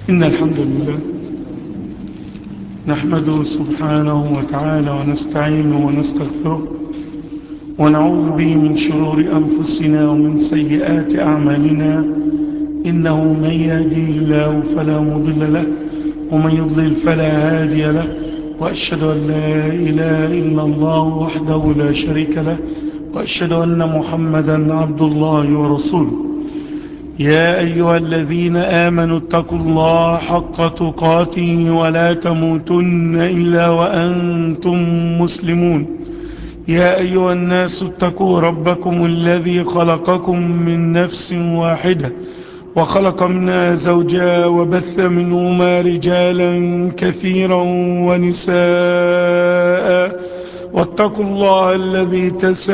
إن الحمد لله نحمده سبحانه وتعالى ونستعينه ونستغفره ونعوذ به من شرور أنفسنا ومن سيئات أعمالنا إنه من يهدي الله فلا مضل له ومن يضلل فلا هادي له وأشهد أن لا إله إلا الله وحده لا شريك له وأشهد أن محمدا عبد الله ورسوله يا أيها الذين آمنوا اتقوا الله حق تقاته ولا تموتن إلا وأنتم مسلمون يا أيها الناس اتقوا ربكم الذي خلقكم من نفس واحدة وخلق منها زوجا وبث منهما رجالا كثيرا ونساء واتقوا الله الذي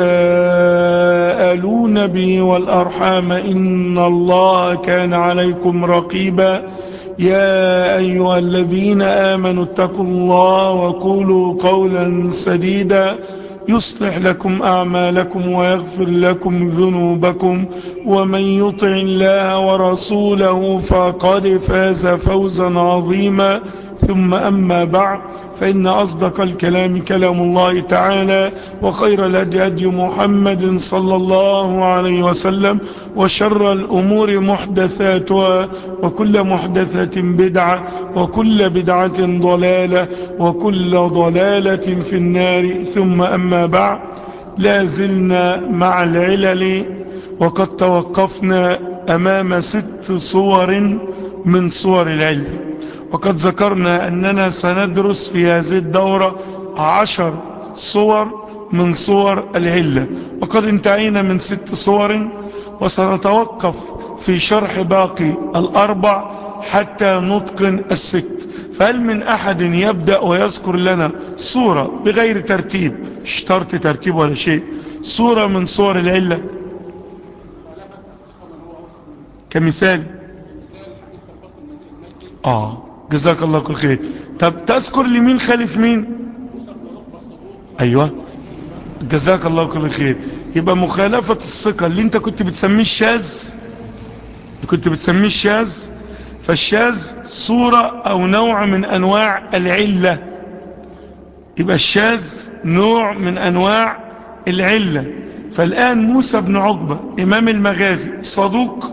تساءلون به والأرحام إن الله كان عليكم رقيبا يا أيها الذين آمنوا اتقوا الله وقولوا قولا سديدا يصلح لكم أعمالكم ويغفر لكم ذنوبكم ومن يطع الله ورسوله فقد فاز فوزا عظيما ثم أما بعد فإن أصدق الكلام كلام الله تعالى وخير الهدي هدي محمد صلى الله عليه وسلم وشر الأمور محدثاتها وكل محدثة بدعة وكل بدعة ضلالة وكل ضلالة في النار ثم أما بعد لا زلنا مع العلل وقد توقفنا أمام ست صور من صور العلم وقد ذكرنا أننا سندرس في هذه الدورة عشر صور من صور العلة وقد انتهينا من ست صور وسنتوقف في شرح باقي الأربع حتى نتقن الست فهل من أحد يبدأ ويذكر لنا صورة بغير ترتيب اشترط ترتيب ولا شيء صورة من صور العلة كمثال آه جزاك الله كل خير طب تذكر لمين خالف مين ايوه جزاك الله كل خير يبقى مخالفة الثقة اللي انت كنت بتسميه الشاذ كنت بتسميه الشاذ فالشاذ صورة او نوع من انواع العلة يبقى الشاذ نوع من انواع العلة فالان موسى بن عقبة امام المغازي صدوق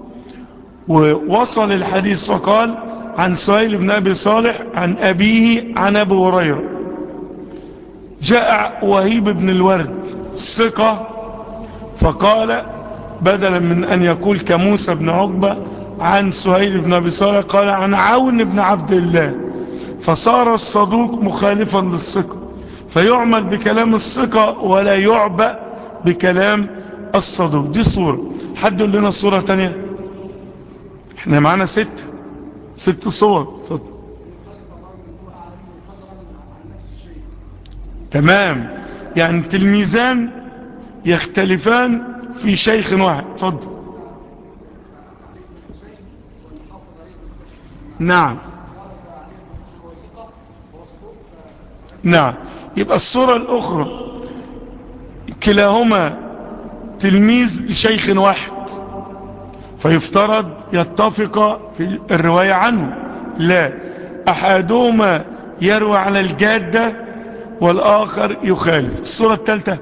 ووصل الحديث فقال عن سهيل بن أبي صالح عن أبيه عن أبي هريرة جاء وهيب بن الورد ثقة فقال بدلا من أن يقول كموسى بن عقبة عن سهيل بن أبي صالح قال عن عون بن عبد الله فصار الصدوق مخالفا للثقة فيعمل بكلام الثقة ولا يعبأ بكلام الصدوق دي صورة حد يقول لنا صورة تانية احنا معانا ستة ست صور اتفضل تمام يعني تلميذان يختلفان في شيخ واحد اتفضل نعم نعم يبقى الصورة الأخرى كلاهما تلميذ لشيخ واحد فيفترض يتفق في الرواية عنه لا أحدهما يروي على الجادة والآخر يخالف الصورة الثالثة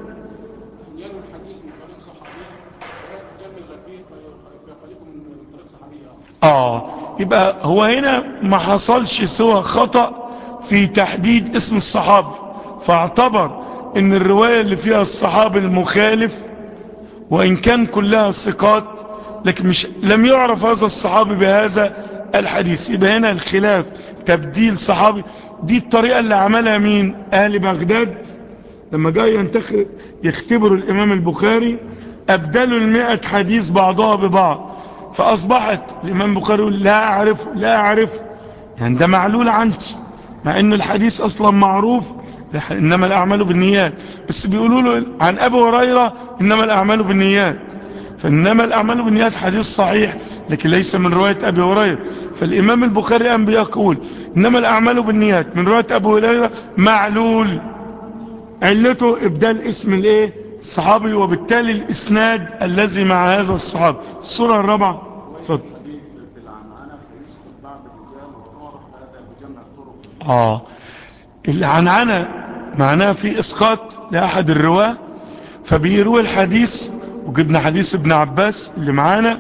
آه يبقى هو هنا ما حصلش سوى خطأ في تحديد اسم الصحابي فاعتبر ان الرواية اللي فيها الصحابي المخالف وإن كان كلها ثقات لكن مش لم يعرف هذا الصحابي بهذا الحديث يبقى هنا الخلاف تبديل صحابي دي الطريقة اللي عملها مين اهل بغداد لما جاء ينتخب يختبروا الامام البخاري ابدلوا المئة حديث بعضها ببعض فاصبحت الامام البخاري يقول لا اعرف لا اعرف يعني ده معلول عندي مع ان الحديث اصلا معروف انما الاعمال بالنيات بس بيقولوا له عن ابي هريره انما الاعمال بالنيات فإنما الأعمال بالنيات حديث صحيح لكن ليس من رواية أبي هريرة فالإمام البخاري قام بيقول إنما الأعمال بالنيات من رواية أبي هريرة معلول علته إبدال اسم الإيه الصحابي وبالتالي الإسناد الذي مع هذا الصحابي الصورة الرابعة فضل يسقط بعض الرجال وتعرف هذا بجمع الطرق اه العنعنة معناها في اسقاط لاحد الرواه فبيروي الحديث وجبنا حديث ابن عباس اللي معانا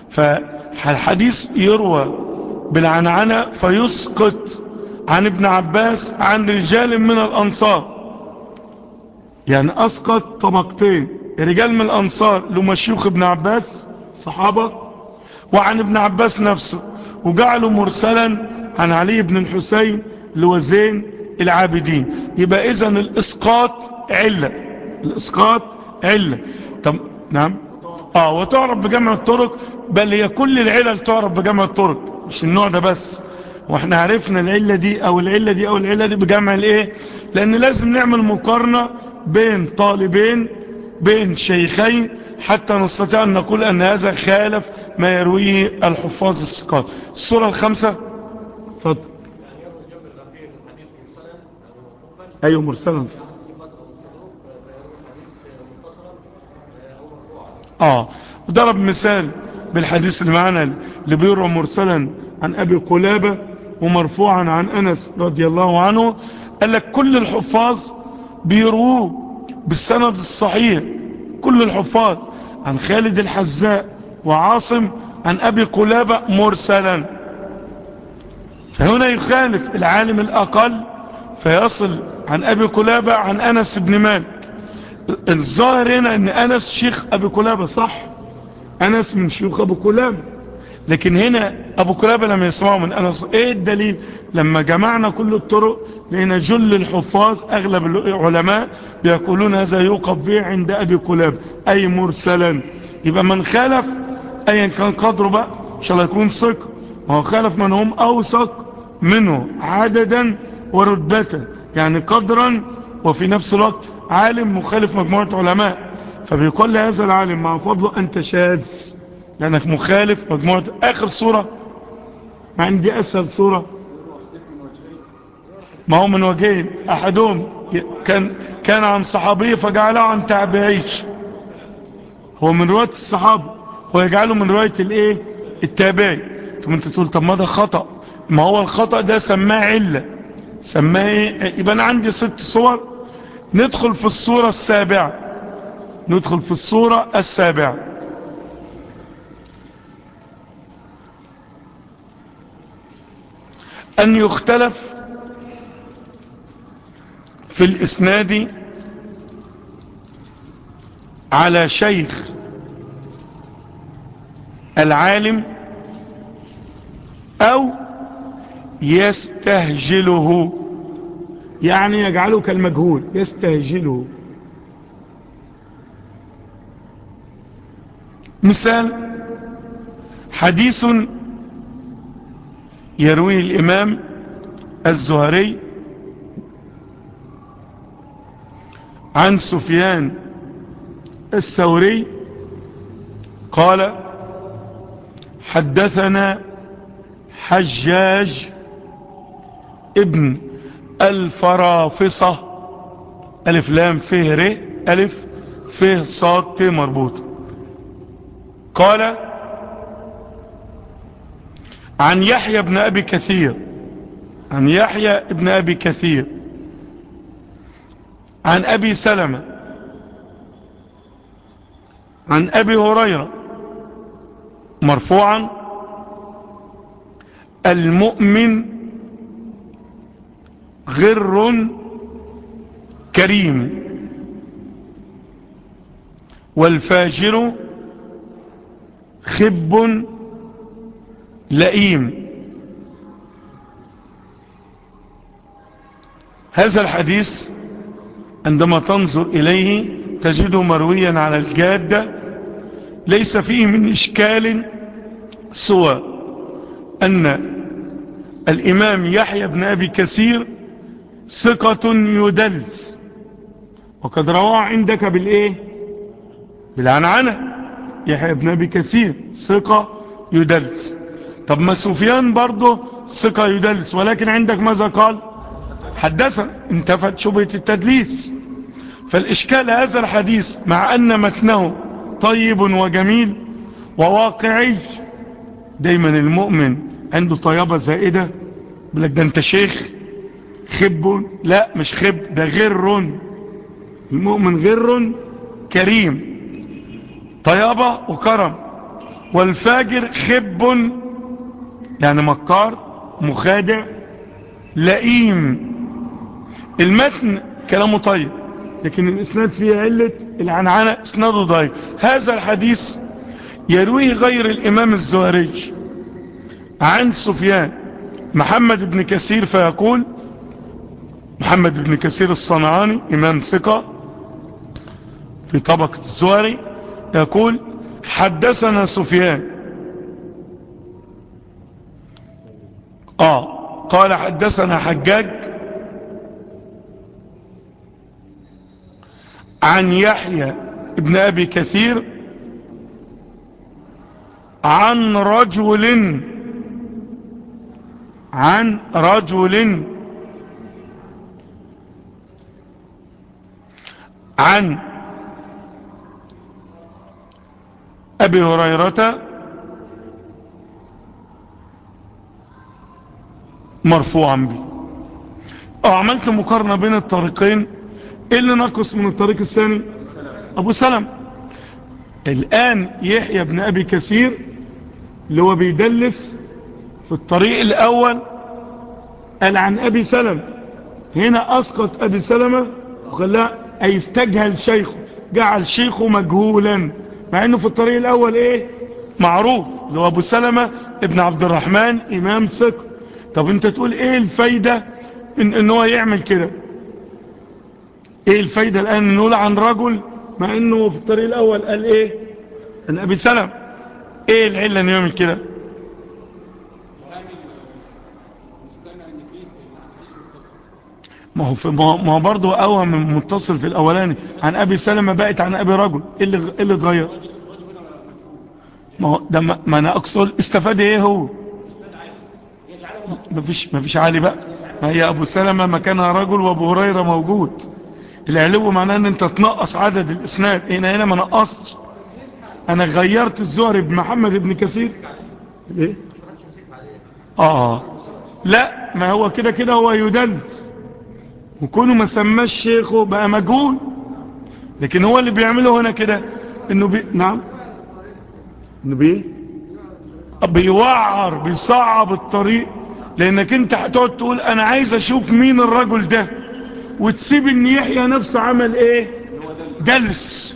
فالحديث يروى بالعنعنة فيسقط عن ابن عباس عن رجال من الانصار يعني اسقط طبقتين رجال من الانصار لمشيوخ ابن عباس صحابة وعن ابن عباس نفسه وجعله مرسلا عن علي بن الحسين لوزين العابدين يبقى اذا الاسقاط علة الاسقاط علة طب نعم اه وتعرف بجمع الطرق بل هي كل العلل تعرف بجمع الطرق مش النوع ده بس واحنا عرفنا العلة دي او العلة دي او العلة دي بجمع الايه لان لازم نعمل مقارنة بين طالبين بين شيخين حتى نستطيع ان نقول ان هذا خالف ما يرويه الحفاظ الثقات الصورة الخامسة اتفضل يعني يروي جنب الأخير الحديث مرسلا أو موقوفا ايوه مرسلا الثقات أو الصدوق فيروي الحديث متصلا أو مرفوعا اه ضرب مثال بالحديث اللي معنا اللي بيروى مرسلا عن ابي قلابة ومرفوعا عن انس رضي الله عنه قال لك كل الحفاظ بيرووه بالسند الصحيح كل الحفاظ عن خالد الحزاء وعاصم عن ابي قلابة مرسلا فهنا يخالف العالم الاقل فيصل عن ابي قلابة عن انس بن مالك الظاهر هنا ان انس شيخ ابي قلابة صح انس من شيوخ ابو قلابة لكن هنا ابو قلابة لم يسمعه من انس ايه الدليل لما جمعنا كل الطرق لان جل الحفاظ اغلب العلماء بيقولون هذا يوقف به عند ابي قلابة اي مرسلا يبقى من خالف ايا كان قدره بقى ان شاء الله يكون ثقة وهو خالف من هم اوثق منه عددا ورتبة يعني قدرا وفي نفس الوقت عالم مخالف مجموعة علماء فبيقول لهذا العالم مع فضله أنت شاذ لأنك مخالف مجموعة آخر صورة ما عندي أسهل صورة ما هو من وجهين أحدهم كان, كان عن صحابي فجعله عن تابعيش هو من رواية الصحابة ويجعله من رواية الايه التابعي ثم انت تقول طب ما ده خطأ ما هو الخطأ ده سماه علة سماه ايه يبقى انا عندي ست صور ندخل في الصورة السابعة ندخل في الصورة السابعة أن يختلف في الإسناد على شيخ العالم أو يستهجله يعني يجعله كالمجهول يستهجله مثال حديث يرويه الإمام الزهري عن سفيان الثوري قال حدثنا حجاج ابن الفرافصة ألف لام فيه ر ألف فيه صاد ت مربوط قال عن يحيى بن أبي كثير عن يحيى ابن أبي كثير عن أبي سلمة عن أبي هريرة مرفوعا المؤمن غر كريم والفاجر خب لئيم هذا الحديث عندما تنظر إليه تجده مرويا على الجادة ليس فيه من إشكال سوى أن الإمام يحيى بن أبي كثير ثقة يدلس وقد رواه عندك بالإيه بالعنعنة يحيى بن أبي كثير ثقة يدلس طب ما سفيان برضه ثقة يدلس ولكن عندك ماذا قال حدثا انتفت شبهة التدليس فالإشكال هذا الحديث مع أن متنه طيب وجميل وواقعي دايما المؤمن عنده طيابة زائدة بلك ده انت شيخ خب لا مش خب ده غر المؤمن غر كريم طيابة وكرم والفاجر خب يعني مكار مخادع لئيم المتن كلامه طيب لكن الاسناد فيه علة العنعنة اسناده ضعيف هذا الحديث يرويه غير الامام الزهري عن سفيان محمد بن كثير فيقول محمد بن كثير الصنعاني امام ثقة في طبقة الزهري يقول حدثنا سفيان اه قال حدثنا حجاج عن يحيى ابن ابي كثير عن رجل عن رجل عن ابي هريره مرفوعا به اه عملت مقارنة بين الطريقين ايه اللي نقص من الطريق الثاني ابو سلم الان يحيى بن ابي كثير اللي هو بيدلس في الطريق الاول قال عن ابي سلم هنا اسقط ابي سلمة وخلاه اي استجهل شيخه جعل شيخه مجهولا مع انه في الطريق الاول ايه معروف اللي هو ابو سلمة ابن عبد الرحمن امام ثقه طب انت تقول ايه الفايدة ان, ان هو يعمل كده ايه الفايدة الان نقول عن رجل مع انه في الطريق الاول قال ايه عن ابي سلم ايه العلة انه يعمل كده ما هو في ما هو- ما هو برضه قوى من متصل في الاولاني عن ابي سلمة بقت عن ابي رجل ايه اللي ايه اللي اتغير ما هو ده ما ما انا اقصد استفاد ايه هو مفيش مفيش عالي بقى ما هي ابو سلمة مكانها رجل وابو هريرة موجود العلو معناه ان انت تنقص عدد الاسناد هنا هنا ما نقصتش انا غيرت الزهري بمحمد بن كثير ليه اه لا ما هو كده كده هو يدلس وكونه ما سماش شيخه بقى مجهول لكن هو اللي بيعمله هنا كده انه بي... نعم انه بيه بيوعر بيصعب الطريق لانك انت هتقعد تقول انا عايز اشوف مين الرجل ده وتسيب ان يحيى نفسه عمل ايه دلس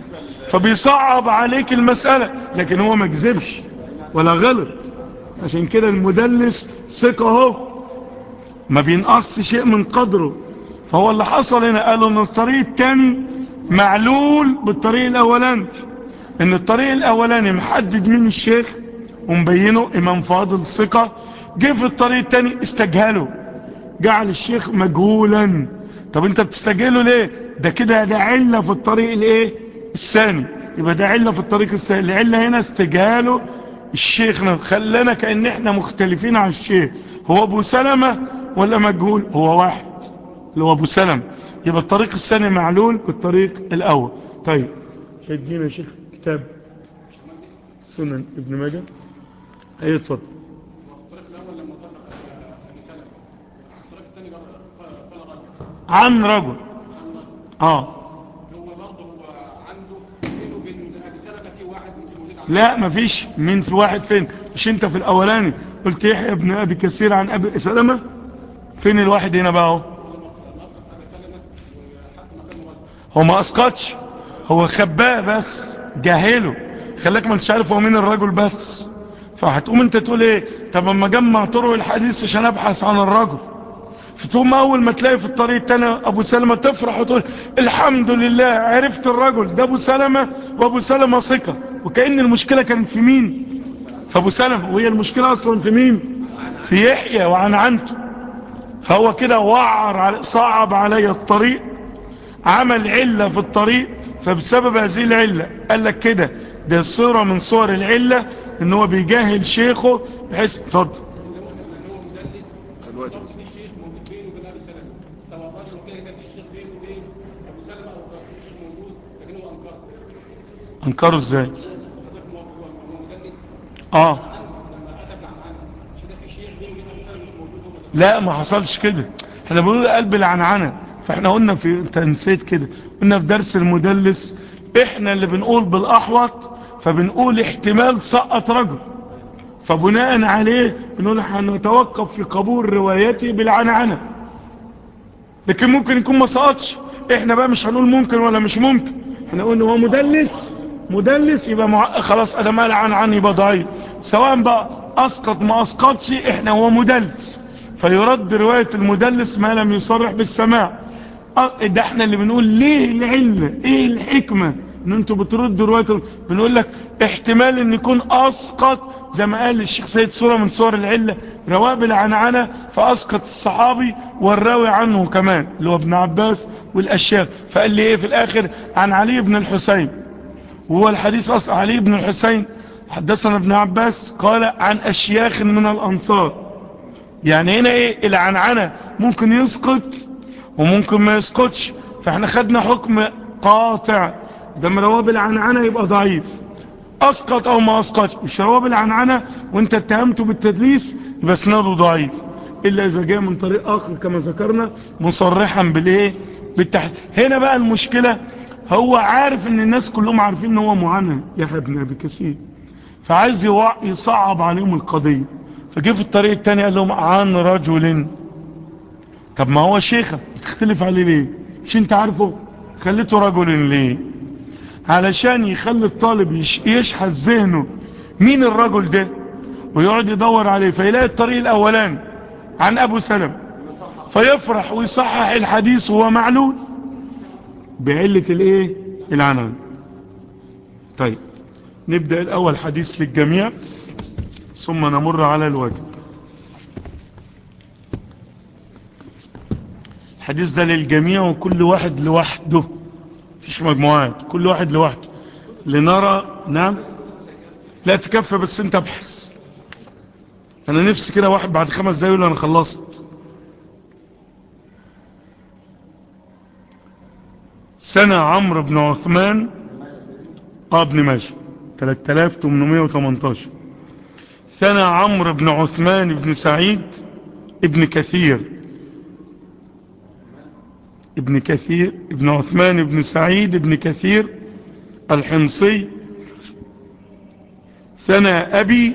فبيصعب عليك المسألة لكن هو ما كذبش ولا غلط عشان كده المدلس ثقة اهو ما بينقص شيء من قدره فهو اللي حصل هنا قالوا ان الطريق التاني معلول بالطريق الاولاني ان الطريق الاولاني محدد مين الشيخ ومبينه امام فاضل ثقة جه في الطريق التاني استجهله جعل الشيخ مجهولا طب انت بتستجهله ليه ده كده ده علة في الطريق الايه الثاني يبقى ده علة في الطريق الثاني العلة هنا استجهاله الشيخ خلانا كأن احنا مختلفين عن الشيخ هو ابو سلمة ولا مجهول هو واحد اللي هو ابو سلمة يبقى الطريق الثاني معلول بالطريق الاول طيب ادينا يا شيخ كتاب سنن ابن ماجه ايه اتفضل الطريق الاول لما طلق ابي سلمة الطريق الثاني قال قال رجل عن رجل اه هو برضه هو عنده بينه وبين ابي سلمة في واحد موجود عنده لا مفيش مين في واحد فين مش انت في الاولاني قلت يحيى ابن ابي كثير عن ابي سلمة فين الواحد هنا بقى اهو نصر ابي سلمة وحتى مكانه رجل هو ما اسقطش هو خباه بس جاهله خلاك ما انتش عارف هو مين الرجل بس فهتقوم انت تقول ايه طب اما اجمع طرق الحديث عشان ابحث عن الرجل فتقوم اول ما تلاقي في الطريق التاني ابو سلمة تفرح وتقول الحمد لله عرفت الرجل ده ابو سلمة وابو سلمة ثقة وكأن المشكلة كانت في مين فابو سلمة وهي المشكلة اصلا في مين في يحيى وعن عنته فهو كده وعر على صعب علي الطريق عمل علة في الطريق فبسبب هذه العلة قال لك كده ده صورة من صور العلة ان هو بيجاهل شيخه بحيث اتفضل برضه في شيخ موجود بينه وبين ابي سلمة سواء رجل وكده كان في شيخ بينه وبين ابو سلمة او كان في شيخ موجود لكن هو انكره انكروا ازاي حضرتك هو هو هو مدلس اه عنه لما اتى عن عنه شوف بينه وبين ابو سلمة مش موجود هو لا ما حصلش كده احنا بنقول قلب العنعنة فاحنا قلنا في انت نسيت كده قلنا في درس المدلس احنا اللي بنقول بالاحوط فبنقول احتمال سقط رجل فبناء عليه بنقول هنتوقف في قبول روايته بالعنعنة لكن ممكن يكون ما سقطش احنا بقى مش هنقول ممكن ولا مش ممكن احنا قلنا هو مدلس مدلس يبقى مع... خلاص انا ما عن عن يبقى ضعيف سواء بقى اسقط ما اسقطش احنا هو مدلس فيرد رواية المدلس ما لم يصرح بالسماع اه ده احنا اللي بنقول ليه العلة ايه الحكمة ان انتوا بتردوا رواية ال- بنقول لك احتمال ان يكون اسقط زي ما قال الشيخ سيد صورة من صور العلة رواه بالعنعنة فاسقط الصحابي والراوي عنه كمان اللي هو ابن عباس والاشياخ فقال لي ايه في الاخر عن علي بن الحسين وهو الحديث اصلا علي بن الحسين حدثنا ابن عباس قال عن اشياخ من الانصار يعني هنا ايه العنعنة ممكن يسقط وممكن ما يسقطش فاحنا خدنا حكم قاطع ده رواه بالعنعنة يبقى ضعيف اسقط او ما اسقطش مش رواه بالعنعنة وانت اتهمته بالتدليس يبقى اسناده ضعيف الا اذا جاء من طريق اخر كما ذكرنا مصرحا بالايه بالتح... هنا بقى المشكلة هو عارف ان الناس كلهم عارفين ان هو معنى يحيى ابن ابي كثير فعايز يوع- يصعب عليهم القضية فجه في الطريق التاني قال لهم عن رجل طب ما هو شيخة تختلف عليه ليه مش انت عارفه خليته رجل ليه علشان يخلي الطالب يش- يشحذ ذهنه مين الرجل ده ويقعد يدور عليه فيلاقي الطريق الاولاني عن ابو سلم فيفرح ويصحح الحديث وهو معلول بعلة الايه العنان طيب نبدأ الاول حديث للجميع ثم نمر على الواجب الحديث ده للجميع وكل واحد لوحده مفيش مجموعات كل واحد لوحده لنرى نعم لا تكفى بس انت ابحث انا نفسي كده واحد بعد خمس دقايق يقول انا خلصت سنة عمرو بن عثمان اه ابن ماشي 3818 سنة عمرو بن عثمان بن سعيد ابن كثير ابن كثير ابن عثمان بن سعيد ابن كثير الحمصي سنة أبي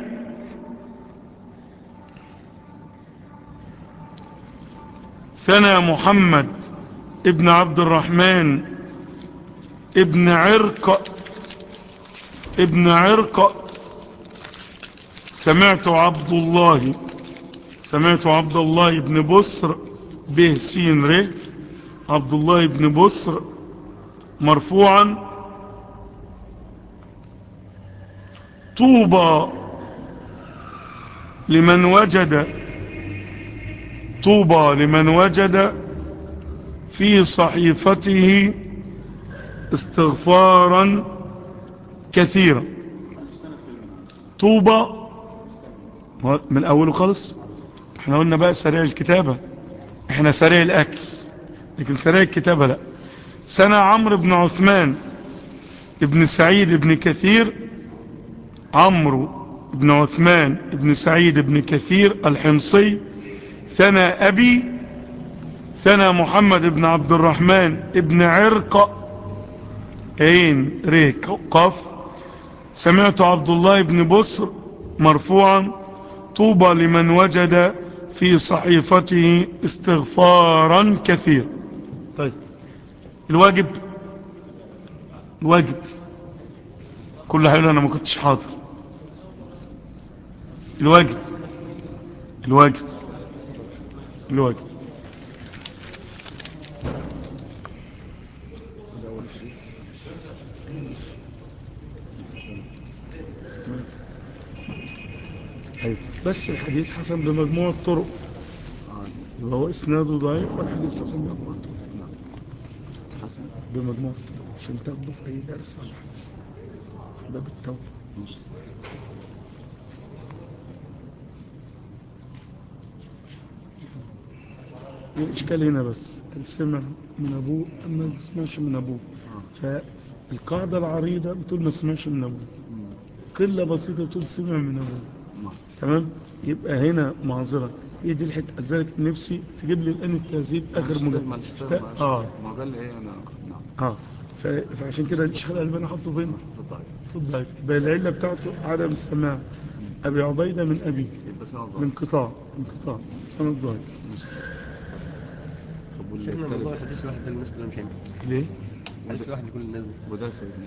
سنة محمد ابن عبد الرحمن ابن عرق ابن عرق سمعت عبد الله سمعت عبد الله بن بصر به سين ره عبد الله بن بصر مرفوعا طوبى لمن وجد طوبى لمن وجد في صحيفته استغفارا كثيرا طوبى من اوله خالص احنا قلنا بقى سريع الكتابة احنا سريع الاكل لكن سريع الكتابة لا سنة عمرو بن عثمان ابن سعيد ابن كثير عمرو بن عثمان ابن سعيد ابن كثير الحمصي سنة أبي سنة محمد بن عبد الرحمن ابن عرق عين ريك قف سمعت عبد الله بن بصر مرفوعا طوبى لمن وجد في صحيفته استغفارا كثير طيب الواجب الواجب كل هيقول انا ما كنتش حاضر الواجب الواجب الواجب أيوة. بس الحديث حسن بمجموعة طرق يبقى هو اسناده ضعيف والحديث حسن بمجموعة طرق حسن بمجموعة طرق عشان تاخده في اي درس ولا حاجة في باب التوبة الإشكال هنا بس اللي سمع من أبوه أما ما سمعش من أبوه فالقاعدة العريضة بتقول ما سمعش من أبوه قلة بسيطة بتقول سمع من أبوه تمام يبقى هنا معذرة هي دي الحتة لذلك نفسي تجيب لي الآن التهذيب آخر مجلد معلش تا- فاهم معلش اه ما قال لي ايه انا نعم اه ف- فعشان كده الشيخ الألباني حطه فين في الضعيف في الضعيف يبقى العلة بتاعته عدم السماع أبي عبيدة من أبي يبقى سنة من الضعيف انقطاع انقطاع سنة ضعيف ماشي طب شيخنا موضوع والتالت الحديث الواحد ده الناس كلها مش هينفع ليه؟ الحديث الواحد لكل الناس ده وده سيدنا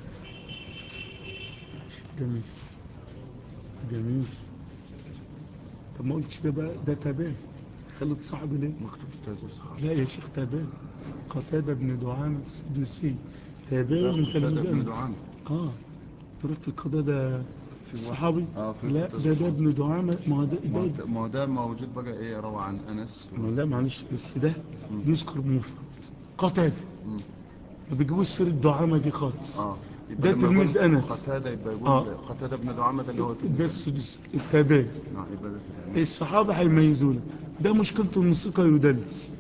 جميل جميل طب ما قلتش ده بقى ده تابعي خلت صاحبي ليه مكتوب في التهذيب صحابي لا يا شيخ تابعي قتادة بن دعامة السدوسي تابعي ده من قتادة تلميذ بن أنس دعامة. اه ترك القضاء ده في الصحابي آه، في لا قتادة ده ده الصحابي. ابن دعامة ما هو ده, ما هو ده ده- ما هو ده موجود بقى ايه روى عن انس و... ما لا معلش بس ده مم. بيذكر مفرد قتادة مم. ما بيجيبوش سيرة الدعامة دي خالص اه ده لما تلميذ يقول أنس. قتادة يبقى يقول آه. قتادة بن دعامة ده اللي هو تلميذ ده أنس. السدوسي التابعي نعم يبقى ده تلميذ. الصحابة هيميزوا لك ده مشكلته ان الثقة يدلس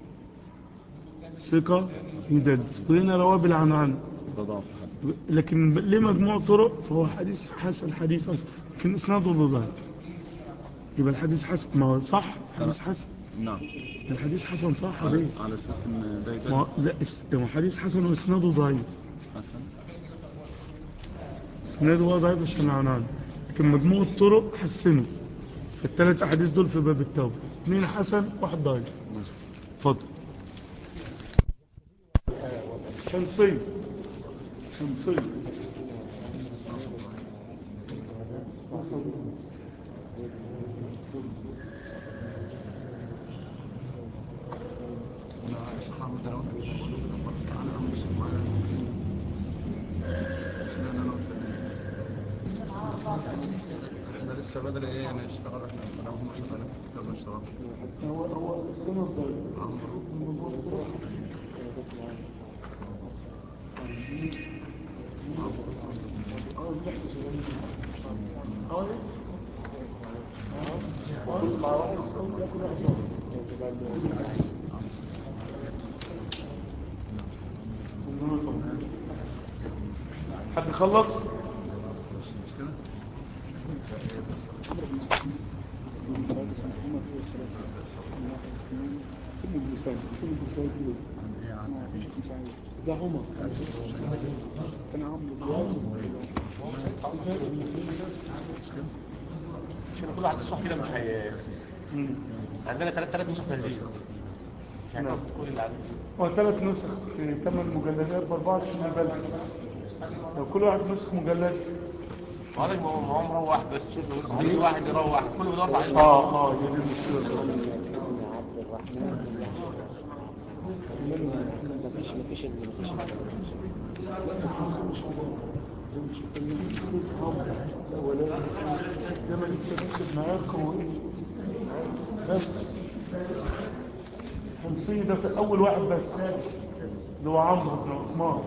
ثقة يدلس وهنا رواه بالعنعنة ده ضعف الحديث لكن ليه مجموع طرق فهو حديث حسن حديث أصلا لكن اسناده ضعيف يبقى الحديث حسن ما هو صح حديث حسن نعم الحديث حسن صح على, ليه على اساس ان ده ما هو- يدرس لا اس- ما هو حديث حسن واسناده ضعيف حسن اسناده هو ضعيف عشان العنعنة لكن مجموع الطرق حسنه فالثلاث احاديث دول في باب التوبة اثنين حسن واحد ضعيف ماشي اتفضل شمسية شمسية انا شيخ محمد ده لو انت كده بقول له خلاص تعالى اعمل الشيخ معايا اشمعنى انا قلت احنا لسه بدري ايه يعني اشتغل احنا لو هم شغالين في الكتاب نشتغل هو هو السنة الضعيف حد خلص مش مشكلة عن ايه عن ابي ده عمر كان عمرو عشان كل واحد يشرح كده مش هي عندنا ثلاث ثلاث نسخ تهذيب يعني نعم. كل اللي عندنا هو ثلاث نسخ في ثمان مجلدات ب 24 مجلد لو كل واحد نسخ مجلد وهذا ما هو ما هو مروح بس شوف لو حديث واحد يروح كله بيدور على اه اه هي دي المشكله مفيش مفيش مفيش لما جبت بس معاكم بس خمسية ده في أول واحد بس اللي هو عمرو بن عثمان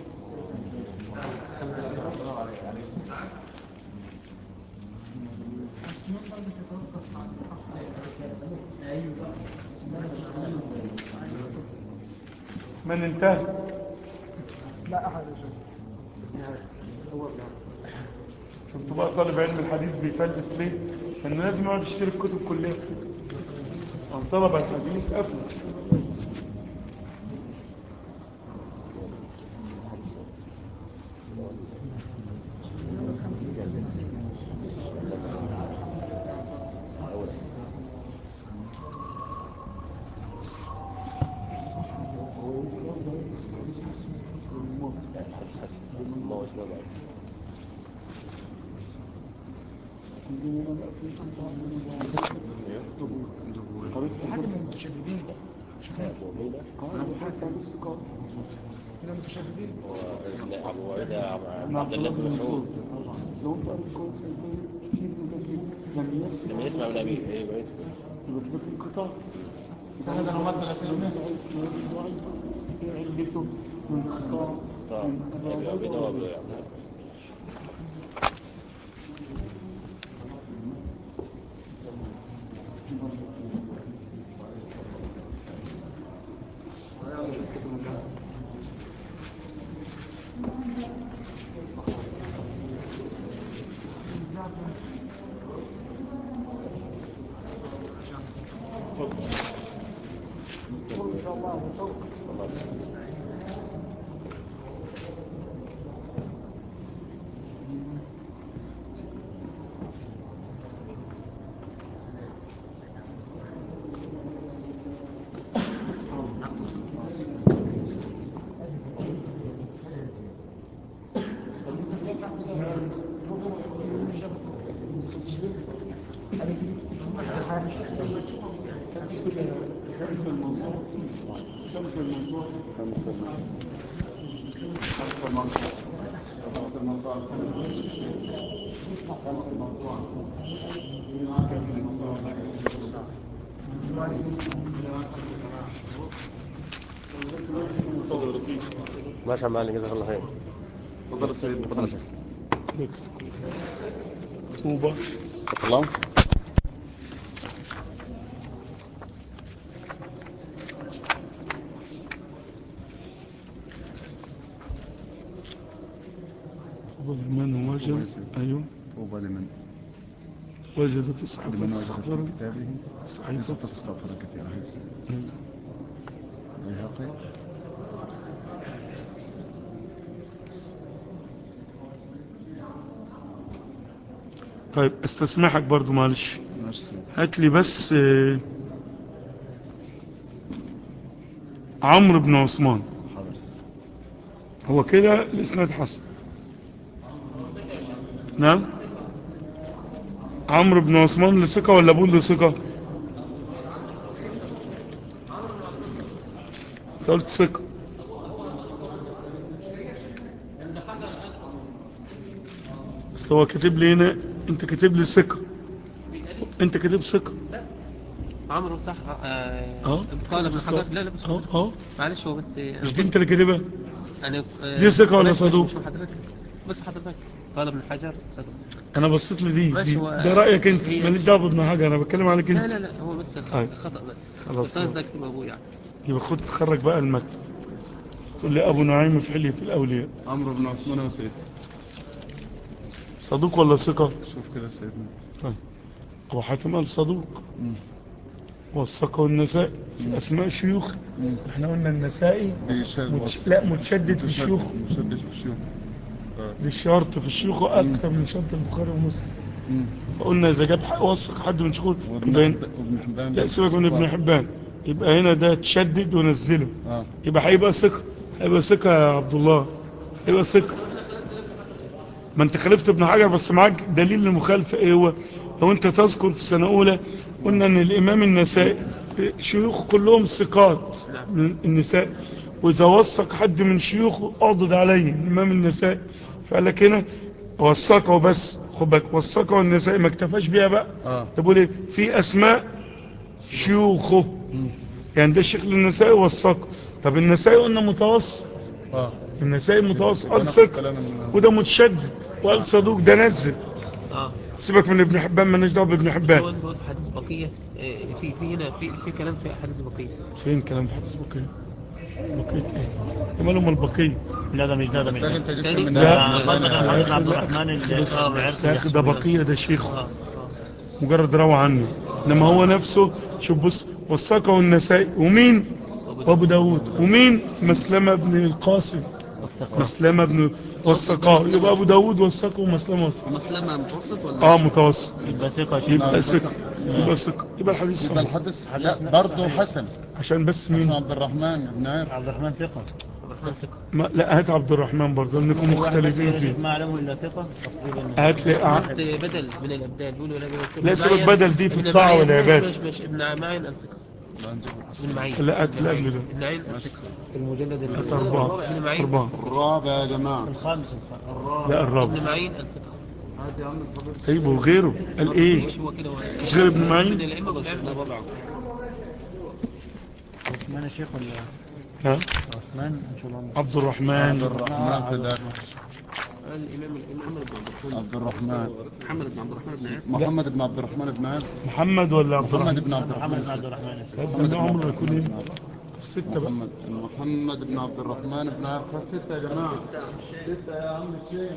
من انتهى لا أحد شفت بقى طالب علم الحديث بيفلس ليه؟ لأنه لازم يقعد يشتري الكتب كلها عن طلب الحديث أفلس ما هو اسمه بعد في حاجة من المتشددين ابو عبيده اه حتى الاستقامة من المتشددين لا، ابو عبيده عبد عبد الله بن مسعود لو انت قريت كويس هتلاقي كتير من ده لما يسمع لما يسمع من ابي ايه بعيد يبقى كده في انقطاع سند الممثل سيدنا في علته من انقطاع طب من ابي عبيده وابو عبد الله ماشي يا معلم جزاك الله خير تفضل السيد تفضل السيد طوبة الله طوبى لمن وجد أيوه طوبى لمن وجد في صحيفة لمن وجد الصخر في كتابه صحيفة صفة استغفر كثيرة هي أيوه. البيهقي طيب استسمحك برضو معلش ماشي سيد هات لي بس آه، عمرو بن عثمان حاضر سيد هو كده الاسناد حسن نعم عمرو بن عثمان لثقة ولا ابوه لثقة انت قلت ثقة بس هو كاتب لي هنا انت كاتب لي ثقة انت كاتب ثقة عمرو صح اه اه قال ابن حجر لا لا بس اه اه معلش هو بس مش دي انت اللي كاتبها انا دي ثقة ولا ماشي، ماشي، صدوق؟ مش حضرتك بس حضرتك قال ابن حجر صدوق انا بصيت لي دي, ماشي، دي. هو- ده رأيك انت هي- ماليش دعوه بابن حاجة انا بتكلم عليك لا انت لا لا هو بس طيب. خطأ, خطأ بس خلاص. كنت قصدك تبقى ابوه يعني يبقى خد تخرج بقى المتن تقول لي ابو نعيم في حلية الاولياء عمرو بن عثمان يا سيد صدوق ولا ثقة شوف كده سيدنا طيب ابو حاتم قال صدوق مم. والثقة والنساء في اسماء شيوخ مم. احنا قلنا النسائي بيشهد متش... وصف. لا متشدد في متشدد- الشيوخ متشدد في الشيوخ بالشرط في الشيوخ اكثر من شرط البخاري ومسلم مم. فقلنا اذا جاب حق وثق حد من شيوخ وابن يبقى هنا- حب- وابن حبان لا سيبك من ابن حبان يبقى هنا ده تشدد ونزله اه يبقى هيبقى ثقة هيبقى ثقة يا عبد الله هيبقى ثقة ما انت خالفت ابن حجر بس معاك دليل المخالفة ايه هو لو انت تذكر في سنة اولى قلنا ان الامام النسائي شيوخ كلهم ثقات من النساء واذا وثق حد من شيوخه اعضد عليه الامام النسائي فقال لك هنا وثقه بس خد بالك وثقه النسائي ما اكتفاش بيها بقى اه طب ايه في اسماء شيوخه مم. يعني ده الشيخ النسائي وثقه طب النسائي قلنا متوسط اه النسائي متوسط قال ونفس ثقة الكلام ال- وده متشدد وقال صدوق ده نزل اه سيبك من ابن حبان مالناش دعوه بابن بس هو حبان بيقول في حديث بقية آه، في في هنا في في كلام في حديث بقية فين كلام في حديث بقية بقية ايه يا مالهم البقية لا ده مش ده ده مش محتاج ده انت جبت تاني؟ من لا. من- خالد بن من- محمد بن عبد الرحمن اللي بس- اللي عرف يا اخي ده يحسب بقية ده شيخه اه اه مجرد روى عنه انما هو نفسه شوف بص وثقه النسائي ومين وابو داود ومين مسلمة بن القاسم مسلمة بن وثقاه يبقى ابو داود وثقه ومسلمة وثقه مسلمة متوسط ولا اه متوسط يبقى ثقة شيخ يبقى ثقة يبقى ثقة يبقى الحديث يبقى صحيح الحدث لا برضه حسن عشان بس حسن مين عبد الرحمن بن عير عبد الرحمن ثقة الرحمن ثقة ما لا هات عبد الرحمن برضه انكم مختلفين فيه ما علمه إلا ثقة تقريبا هات لي أع... قلت بدل من الابدال بيقولوا لا بدل لا سيبك بدل دي في الطاعة والعباد. مش مش ابن معين الثقة ابن معين لا، هات اللي قبل ده. ابن معين الثقة المجلد هات أربعة ابن معين أربعة الرابع يا جماعة الخامس الخامس لا ابن الرابع معين الثقة هات يا عم الفضيل طيب وغيره قال ايه مش هو كده هو مش غير ابن معين؟ من الائمه والعلم الرابع عثمان يا شيخ ولا ها عثمان إن شاء الله عبد عبد الرحمن الرحمن في ذاك الامام محمد بن عبد الرحمن عبد الرحمن محمد بن عبد الرحمن بن عير محمد بن عبد الرحمن بن عير محمد ولا عبد محمد الرحمن بن عبد محمد بن الرحمن عبد الرحمن يا شيخ طيب ده عمره يكون ايه في ستة بقى محمد محمد بن عبد الرحمن بن عير خد ستة يا جماعة ستة يا عم الشيخ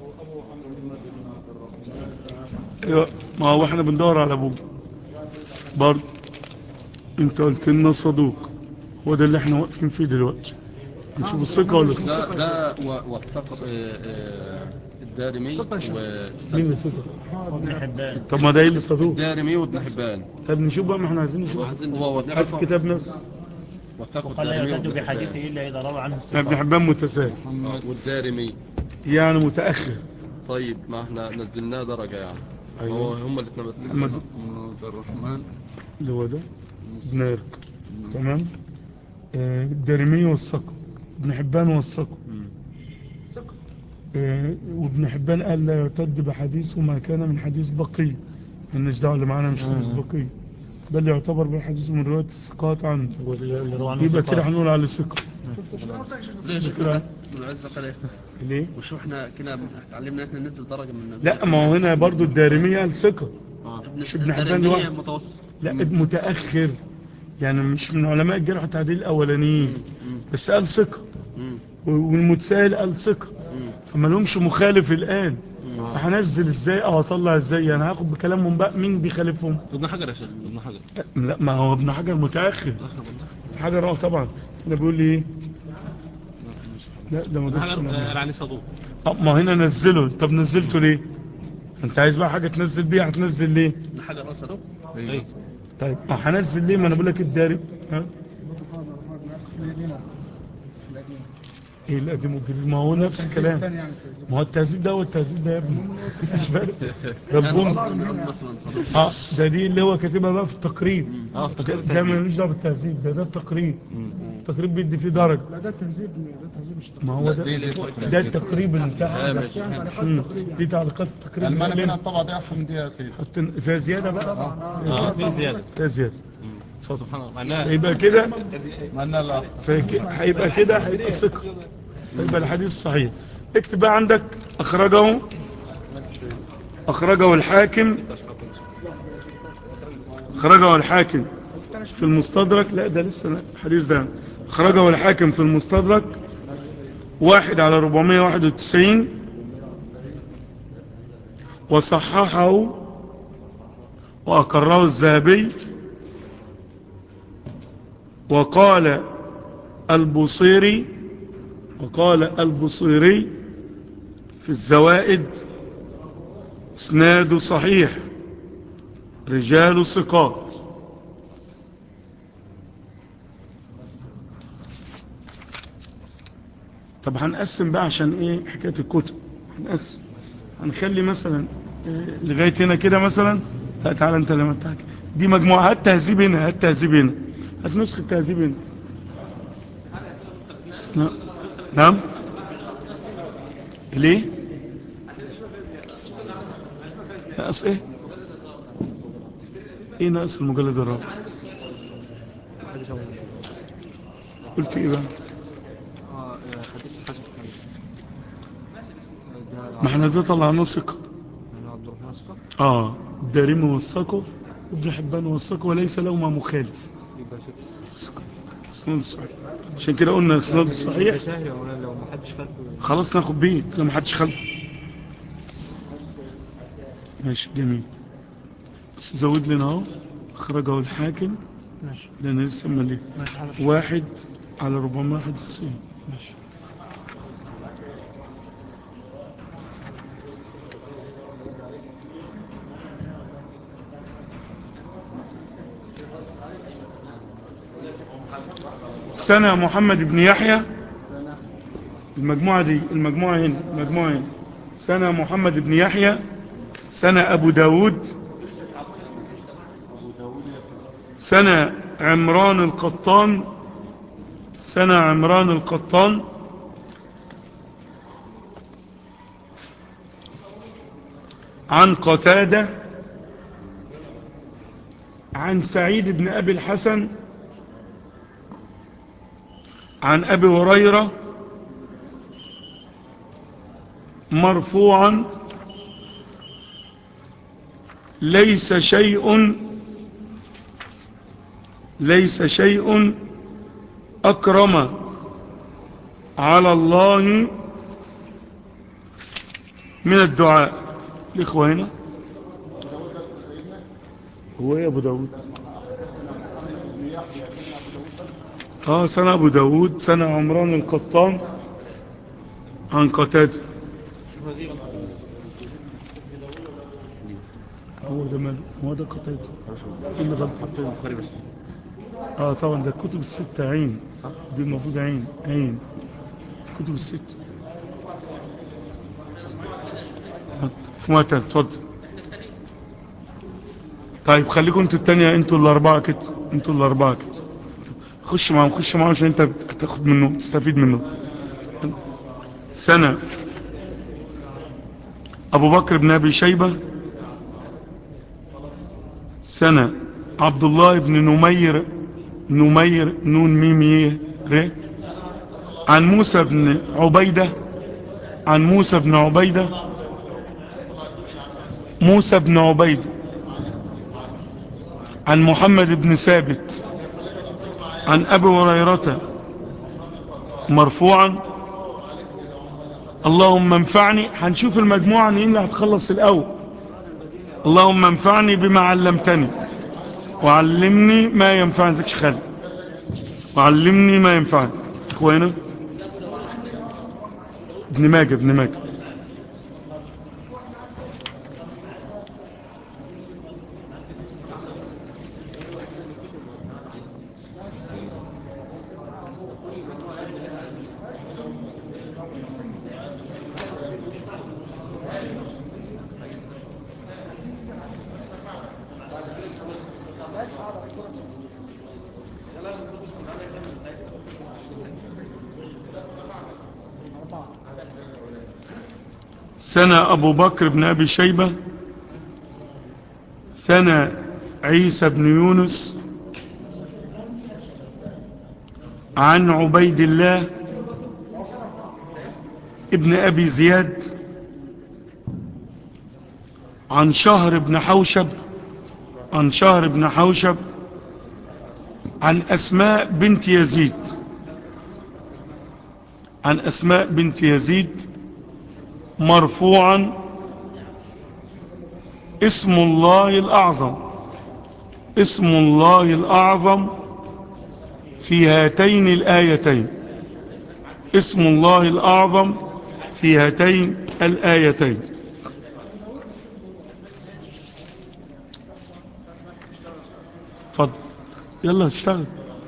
ايوه ما هو احنا بندور على ابوه برضه انت قلت لنا صدوق هو ده اللي احنا واقفين فيه دلوقتي نشوف الثقة ولا الثقة ده ده و- واتفق آه، آه، الدارمي مين والسلمي اللي ثقة طب ما ده ايه اللي صدوق الدارمي وابن حبان طب نشوف بقى ما احنا عايزين نشوف هو هات واتفق الكتاب نفسه واتفق وقال لا الدارمي يعتد وابن بحديثه حبان إلا إذا روى عنه ابن الثقة حبان متساهل والدارمي يعني متأخر طيب ما احنا نزلناه درجة يعني أيوة. هو هم الاثنين بس محمد عبد الرحمن اللي هو ده ابن ارك تمام آه، الدارمي والثقة ابن حبان والثقة مم. آه، وابن حبان قال لا يعتد بحديثه ما كان من حديث بقي مالناش دعوه اللي معانا مش حديث بقي بل يعتبر بالحديث من رواية الثقات عنه واللي روى عنه يبقى الثقة. كده هنقول عليه ثقة ليش كده من العزة قال ليه؟ وشو احنا كنا اتعلمنا احنا ننزل درجة من لا ما هو هنا برضو الدارمي قال ثقة مش ابن حبان الدارمية لوحده متوسط لا متأخر يعني مش من علماء الجرح والتعديل الأولانيين بس قال ثقة مم. والمتسائل قال ثقة مم. فما لهمش مخالف الآن فهنزل ازاي او اطلع ازاي يعني هاخد بكلامهم بقى مين بيخالفهم ابن حجر يا شيخ ابن حجر لا ما هو ابن حجر متأخر حجر اه طبعا انا بيقول لي ايه لا ده ما ابن جابش حجر أنا. آه، قال عليه صدوق آه، ما هنا نزله طب نزلته ليه انت عايز بقى حاجة تنزل بيها هتنزل ليه ابن حجر قال صدوق ايه طيب اه هنزل ليه ما انا بقول لك الداري ها ايه القديم والجديد ما هو نفس الكلام ما هو التهذيب ده والتهذيب ده يا ابني مش فارق ده الجمله نقول مثلا صدوق اه ده دي اللي هو كاتبها بقى في التقريب اه افتكرت ده ملوش دعوه بالتهذيب ده ده التقريب التقريب بيدي فيه درجه لا ده التهذيب ده التهذيب مش ما هو ده دي- دي تقريب. ده التقريب بتاع هامش مم. دي تعليقات التقريب الماني اللي من الطبعة دي افهم دي يا سيدي حط فيها زياده بقى اه في زياده فيها زياده سبحان الله معناها يبقى كده مالنا لا فك- هيبقى كده هيبقى ثقة هيبقى الحديث صحيح اكتب بقى عندك اخرجه اخرجه الحاكم اخرجه الحاكم في المستدرك لا ده لسه لا، الحديث ده اخرجه الحاكم في المستدرك واحد على 491 وصححه وأقره الذهبي وقال البصيري وقال البصيري في الزوائد اسناد صحيح رجال ثقات طب هنقسم بقى عشان ايه حكاية الكتب هنقسم هنخلي مثلا إيه، لغاية هنا كده مثلا لا تعالى انت لما تحكي دي مجموعة هات تهذيب هنا هات تهذيب هنا هات نسخة تهذيب هنا نعم نعم ليه ناقص ايه ايه ناقص المجلد الرابع قلت ايه بقى اه حديث حسن ما احنا ده طلعناه ثقة يعني عبد الرحمن اسقط اه الدارمي وثقه وابن حبان وثقه وليس لهما مخالف يبقى ثقة ثقة. اسناد الصحيح عشان كده قلنا اسناد الصحيح سهل يا مولانا لو ما حدش خلفه خلاص ناخد بيه لو ما حدش خلفه ماشي جميل بس زود لنا اهو اخرجه الحاكم ماشي لان لسه مليه ماشي حاضر واحد على 491 ماشي سنة محمد بن يحيى المجموعة دي المجموعة هنا المجموعة هنا سنة محمد بن يحيى سنة أبو داود سنة عمران القطان سنة عمران القطان عن قتادة عن سعيد بن أبي الحسن عن أبي هريرة مرفوعا ليس شيء ليس شيء أكرم على الله من الدعاء الإخوة هنا هو ايه ابو داود اه سنة ابو داود سنة عمران القطان عن قتادة هو ده ماله هو ده قتادة إيه اللي غلط حطيت البخاري بس اه طبعا ده الكتب الستة عين دي المفروض عين عين كتب الستة في متى اتفضل طيب خليكم انتوا التانية انتوا الاربعة كده انتوا الاربعة كده خش معاهم خش معاهم عشان انت هتاخد منه تستفيد منه سنة ابو بكر بن ابي شيبة سنة عبد الله بن نمير نمير نون ميمي ر عن موسى بن عبيدة عن موسى بن عبيدة موسى بن عبيدة عن محمد بن ثابت عن أبي هريرة مرفوعا اللهم انفعني هنشوف المجموعة مين اللي هتخلص الأول اللهم انفعني بما علمتني وعلمني ما ينفعني ذكش خالد وعلمني ما ينفعني اخوانا ابن ماجه ابن ماجه سنة أبو بكر بن أبي شيبة سنة عيسى بن يونس عن عبيد الله ابن أبي زياد عن شهر بن حوشب عن شهر بن حوشب عن أسماء بنت يزيد عن أسماء بنت يزيد مرفوعا اسم الله الأعظم اسم الله الأعظم في هاتين الآيتين اسم الله الأعظم في هاتين الآيتين فضل يلا اشتغل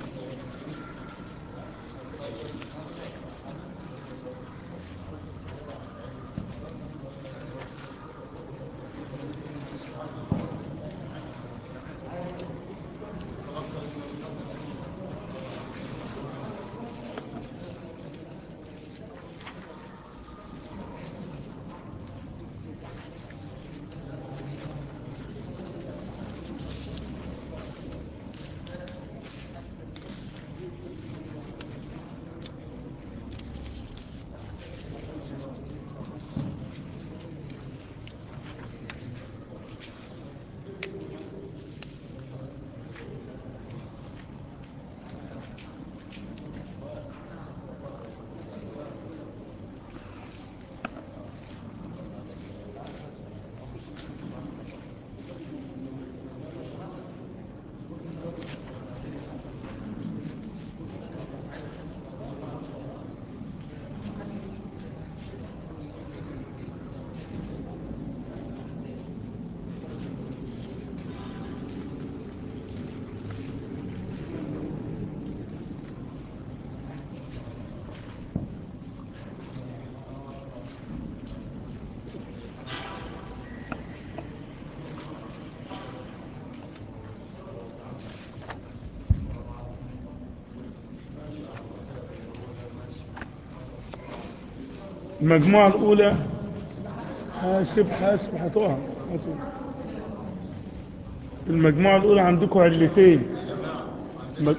المجموعة الأولى حاسب حاسب هتقع هتقع. المجموعة الأولى عندكم علتين المج-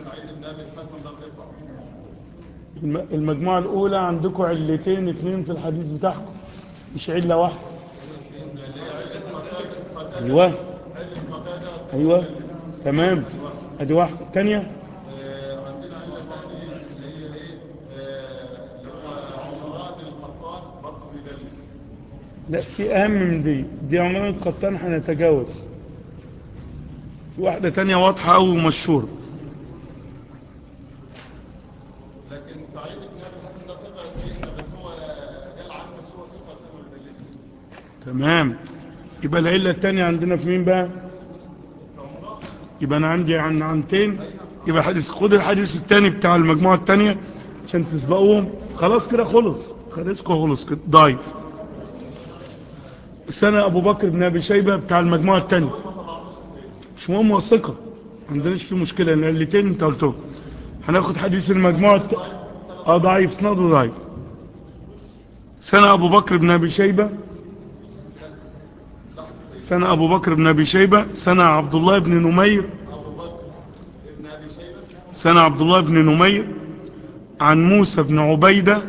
الم- المجموعة الأولى عندكم علتين اتنين في الحديث بتاعكم مش علة واحدة أيوة أيوة تمام أدي واحدة الثانية لا في أهم من دي دي عمران القطان هنتجاوز في واحدة تانية واضحة أو مشهورة لكن سعيد بن ابي الحسن ده ثقه سيدنا بس هو قال عنه بس هو ثقه سنه بيدلس تمام يبقى العلة التانية عندنا في مين بقى يبقى أنا عندي عن عنتين يبقى حديث خد الحديث التاني بتاع المجموعة التانية عشان تسبقوهم خلاص كده خلص حديثكم خلص كده ضعيف سنة أبو بكر بن أبي شيبة بتاع المجموعة التانية مش مهم هو ثقة ما عندناش فيه مشكلة لأن الاتنين انت قلتهم هناخد حديث المجموعة الت... اه ضعيف سنده ضعيف سنة أبو بكر بن أبي شيبة سنة أبو بكر بن أبي شيبة سنة عبد الله بن نمير سنة عبد الله بن نمير عن موسى بن عبيدة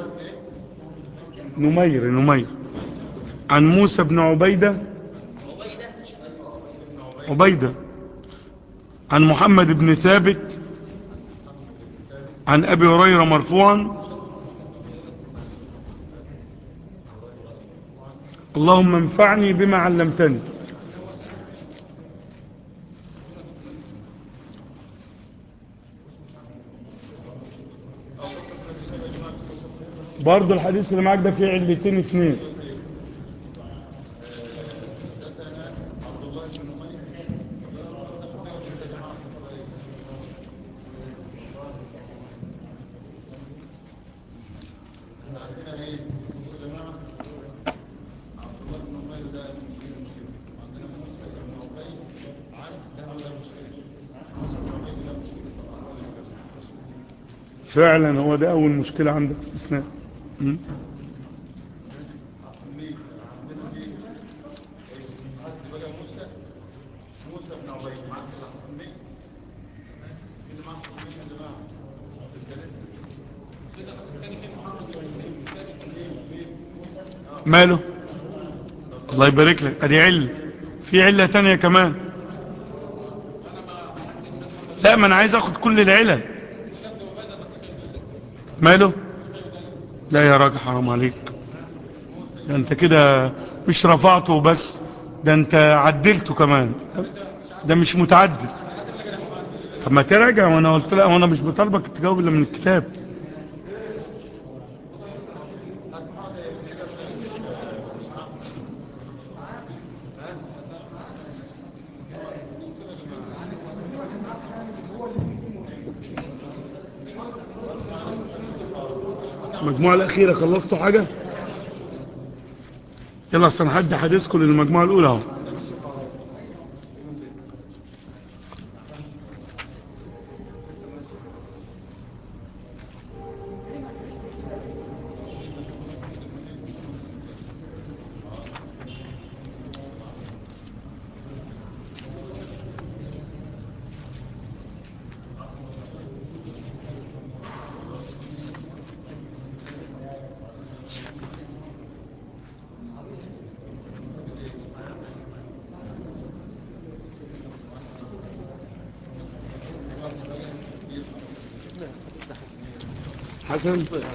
نمير نمير عن موسى بن عبيدة عبيدة عن محمد بن ثابت عن أبي هريرة مرفوعا اللهم انفعني بما علمتني برضو الحديث اللي معاك ده فيه علتين اتنين فعلا هو ده اول مشكلة عندك في الاسناد م? ماله الله يبارك لك ادي علة في علة تانية كمان لا ما انا عايز اخد كل العلل ماله لا يا راجل حرام عليك ده انت كده مش رفعته بس ده انت عدلته كمان ده مش متعدل طب ما تراجع وانا قلت لا وانا مش بطالبك تجاوب الا من الكتاب المجموعة الأخيرة خلصتوا حاجة يلا أصلا حد حديثكم للمجموعة الأولى اهو حسن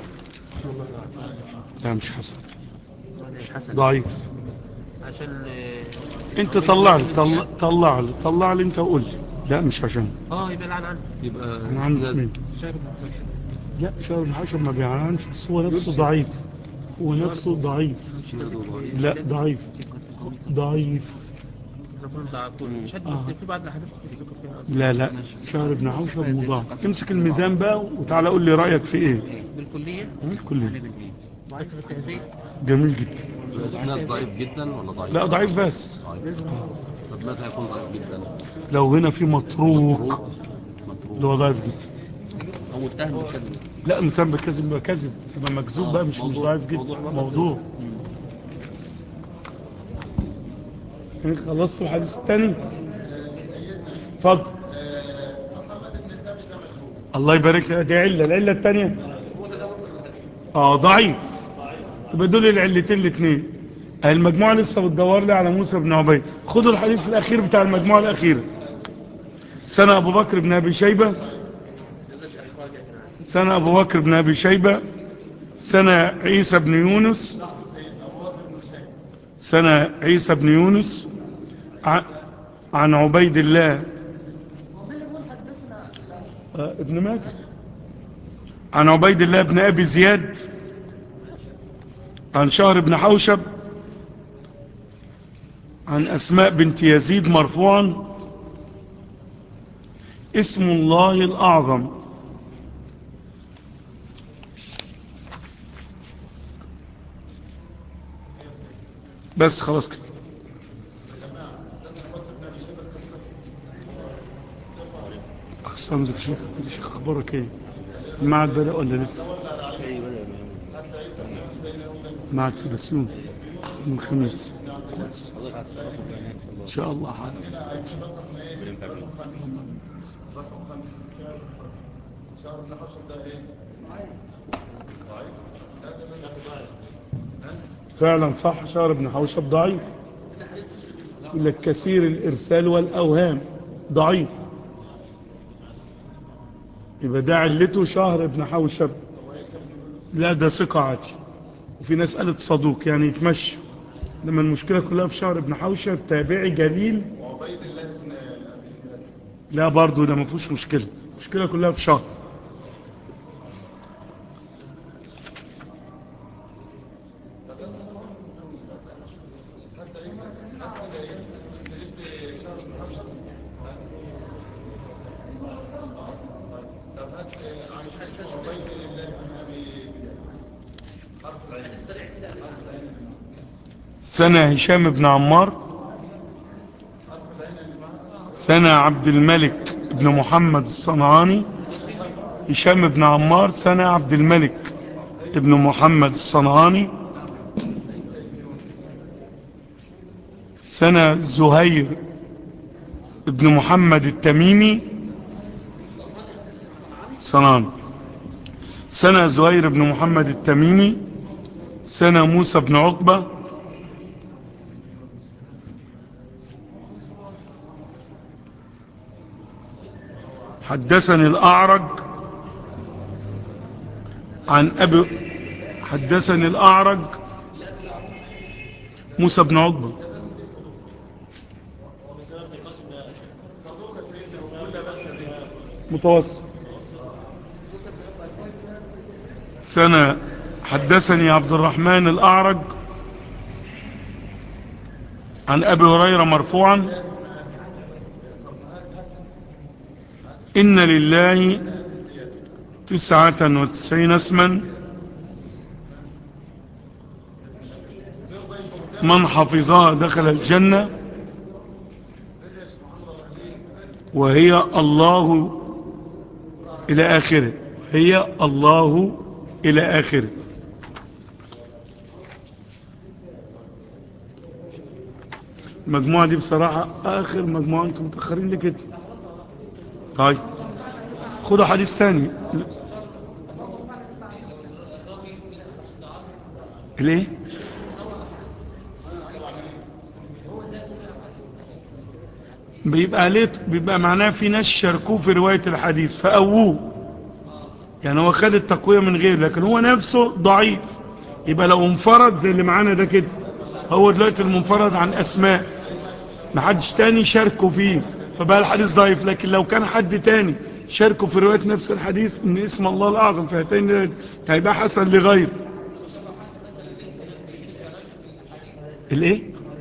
لا مش حسن حسن ضعيف عشان آه، انت طلع لي طلع, طلع لي طلع لي انت وقول لي لا مش عشان اه يبقى لعن عنه يبقى انا عندي مين شهر بن حشر لا شهر بن حشر ما بيعنش بس هو نفسه ضعيف هو نفسه ضعيف لا ضعيف ضعيف احنا كنا ضعفون شد بس في بعض الاحاديث في السكر فيها أصلاً. لا لا شهر بن حشر مضاعف امسك الميزان بقى وتعالى قول لي رأيك في ايه بالكلية كله وعايز في التهذيب جميل جدا الاسناد ضعيف جدا ولا ضعيف لا ضعيف بس ضعيف طب متى يكون ضعيف جدا لو هنا في متروك متروك اللي هو ضعيف جدا او متهم بالكذب لا متهم بكذب يبقى كذب يبقى مكذوب بقى مش مش موضوع- ضعيف جدا موضوع موضوع يعني خلصت الحديث الثاني اتفضل الله يبارك لك دي علة العلة الثانية اه ضعيف يبقى دول العلتين الاثنين المجموعة لسه بتدور لي على موسى بن عبيد خدوا الحديث الأخير بتاع المجموعة الأخيرة سنة أبو بكر بن أبي شيبة سنة أبو بكر بن أبي شيبة سنة عيسى بن يونس سنة عيسى بن يونس ع- عن عبيد الله آه، ابن ماجه عن عبيد الله بن أبي زياد عن شهر بن حوشب عن أسماء بنت يزيد مرفوعا اسم الله الأعظم بس خلاص كده أقسام ذلك شيخ شيخ أخبارك إيه المعهد بدأ ولا لسه معهد فلسطين من الخميس كويس إن شاء الله حاضر رقم خمسة شهر ابن حفص ده ايه؟ ضعيف؟ لا ده من فعلا صح شهر ابن حوشب ضعيف يقول لك كثير الإرسال والأوهام ضعيف يبقى ده علته شهر ابن حوشب لا ده ثقة عادي وفي ناس قالت صدوق يعني يتمشى لما المشكلة كلها في شهر ابن حوشب تابعي جليل وعبيد الله بن ابي زياد لا برضو ده ما فيهوش مشكلة المشكلة كلها في شهر حتى عيسى حتى ايه؟ انت جبت شهر ابن حفص طب هات عن شيخ عبيد الله بن ابي زياد حرف العين حرف العين سنة هشام بن عمار حرف العين اللي معاها سنة عبد الملك بن محمد الصنعاني هشام بن عمار سنة عبد الملك بن محمد الصنعاني سنة زهير بن محمد التميمي صنعاني سنة زهير بن محمد التميمي سنة موسى بن عقبة حدثني الأعرج عن أبي حدثني الأعرج موسى بن عقبة متوسط سنة حدثني عبد الرحمن الأعرج عن أبي هريرة مرفوعا إن لله تسعة وتسعين اسما من حفظها دخل الجنة وهي الله إلى آخره هي الله إلى آخره المجموعة دي بصراحة آخر مجموعة أنتم متأخرين ليه كده طيب خدوا حديث ثاني ليه بيبقى ليه بيبقى معناه في ناس شاركوه في رواية الحديث فقووه يعني هو خد التقوية من غير لكن هو نفسه ضعيف يبقى لو انفرد زي اللي معانا ده كده هو دلوقتي المنفرد عن اسماء محدش تاني شاركه فيه فبقى الحديث ضعيف لكن لو كان حد تاني شاركه في رواية نفس الحديث ان اسم الله الاعظم في هاتين هيبقى حسن لغير الايه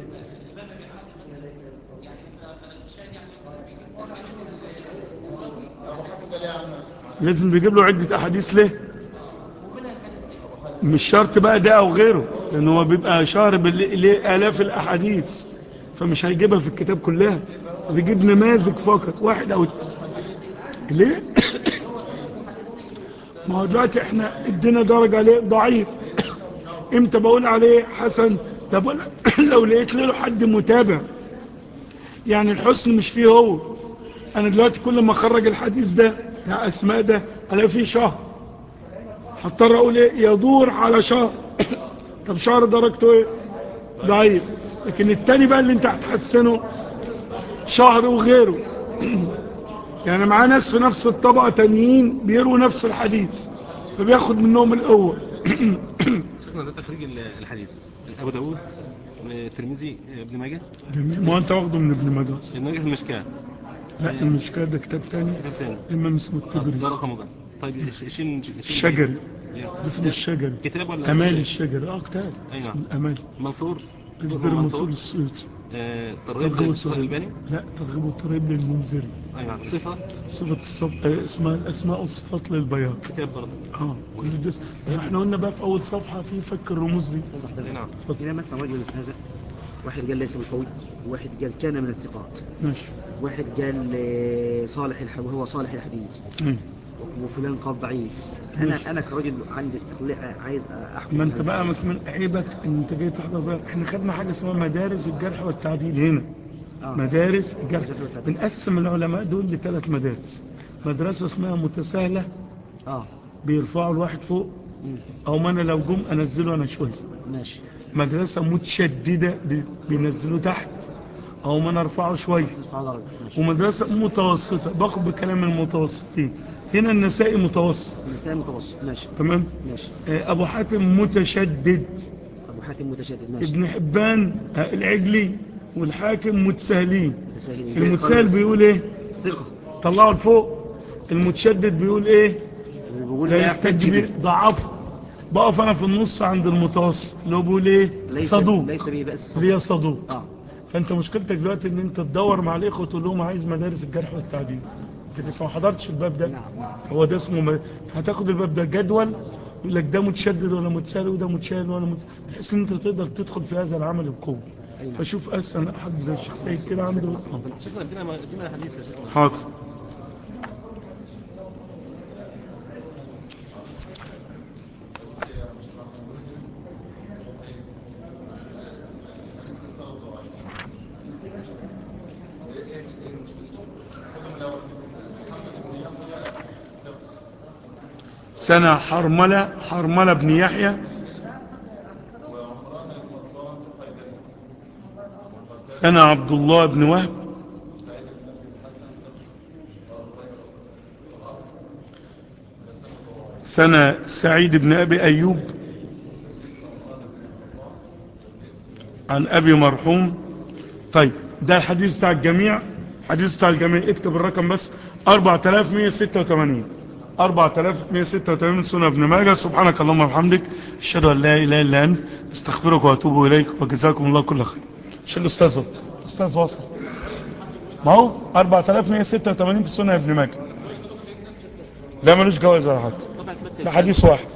لازم بيجيب له عدة احاديث ليه مش شرط بقى ده او غيره لان هو بيبقى شارب ليه الاف الاحاديث فمش هيجيبها في الكتاب كلها بيجيب نماذج فقط واحد او ليه ما هو دلوقتي احنا ادينا درجة عليه ضعيف امتى بقول عليه حسن ده بقول لو لقيت له حد متابع يعني الحسن مش فيه هو انا دلوقتي كل ما اخرج الحديث ده بتاع اسماء ده الاقي فيه شهر هضطر اقول ايه يدور على شهر طب شهر درجته ايه ضعيف لكن التاني بقى اللي انت هتحسنه شهر وغيره يعني معاه ناس في نفس الطبقة تانيين بيروا نفس الحديث فبياخد منهم القوة شيخنا ده تخريج الحديث ابو داود الترمذي ابن ماجه جميل ما انت واخده من ابن ماجه أصلاً. ابن ماجه في المشكاه لا المشكلة ده كتاب تاني كتاب تاني الإمام اسمه ده التبريز رقمه بقى طيب شين شين الشجري اسمه الشجري كتاب ولا أمال الشجري اه كتاب أي نعم. اسمه الأمال منصور الدر منصور السويطي آه، ترغيب ترغيب للشيخ الألباني لا ترغيب الترغيب للمنذري اي نعم صفه صفة الصف آه، اسمها الأسماء والصفات للبياض كتاب برضه اه كل ده س- احنا قلنا بقى في أول صفحة في فك الرموز دي اي نعم هنا مثلا رجل هذا واحد قال ليس بالقوي وواحد قال كان من الثقات ماشي واحد قال آه، صالح الح... وهو صالح الحديث مم. وفلان قال ضعيف انا انا كرجل عندي استقلاع عايز احكم ما انت هذا. بقى مسمى عيبك ان انت جاي تحضر بقى احنا خدنا حاجة اسمها مدارس الجرح والتعديل هنا آه. مدارس الجرح الجرح والتعديل. بنقسم العلماء دول لثلاث مدارس مدرسة اسمها متساهلة اه بيرفعوا الواحد فوق مم. او ما انا لو جم انزله انا شوية ماشي مدرسة متشددة بي- بينزلوه تحت او ما انا ارفعه شوية ارفع درجه ماشي ومدرسة متوسطة باخد بكلام المتوسطين هنا النسائي متوسط الانسان متوسط ماشي تمام ماشي آه، ابو حاتم متشدد ابو حاتم متشدد ماشي ابن حبان آه، العجلي والحاكم متساهلين متساهلين. زي المتساهل القلب. بيقول ايه ثقه طلعوا لفوق المتشدد بيقول ايه بيقول لا لا يحتج بيه ضعفه بقف انا في النص عند المتوسط اللي هو بيقول ايه ليس صدوق ليس به بأس اللي هي صدوق اه فانت مشكلتك دلوقتي ان انت تدور مع الاخوه وتقول لهم عايز مدارس الجرح والتعديل انت ما حضرتش الباب ده نعم نعم هو ده اسمه م... هتاخد الباب ده جدول يقول لك ده متشدد ولا متساهل وده متشاهل ولا متساهل بحيث ان انت تقدر تدخل في هذا العمل بقوه أيوة. فشوف اصلا حد زي الشيخ سيد كده عنده آه. شيخنا ادينا ادينا حديث يا شيخنا حاضر سنة حرملة حرملة بن يحيى سنة عبد الله بن وهب سنة سعيد بن أبي أيوب عن أبي مرحوم طيب ده الحديث بتاع الجميع حديث بتاع الجميع اكتب الرقم بس 4186 4186 سنة ابن ماجه سبحانك اللهم وبحمدك اشهد ان لا اله الا انت استغفرك واتوب اليك وجزاكم الله كل خير شو الاستاذ وصل؟ الاستاذ وصل ما هو 4186 في سنة ابن ماجه لا ملوش جواز ولا حاجه ده حديث واحد